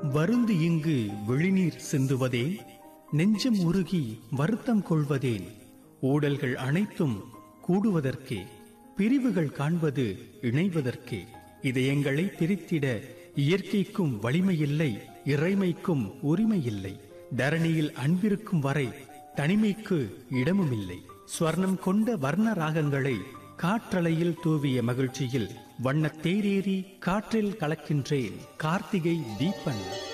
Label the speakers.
Speaker 1: வருந்து இங்கு விழிநீர் சிந்துவதே நெஞ்சம் உருகி வருத்தம் கொள்வதேன் ஊடல்கள் அனைத்தும் கூடுவதற்கே பிரிவுகள் காண்பது இணைவதற்கே இதயங்களை பிரித்திட இயற்கைக்கும் வலிமையில்லை இறைமைக்கும் உரிமையில்லை தரணியில் அன்பிருக்கும் வரை தனிமைக்கு இடமும் இல்லை ஸ்வர்ணம் கொண்ட வர்ண ராகங்களை காற்றலையில் தூவிய மகிழ்ச்சியில் வண்ணத் தேரேறி காற்றில் கலக்கின்றேன் கார்த்திகை தீபன்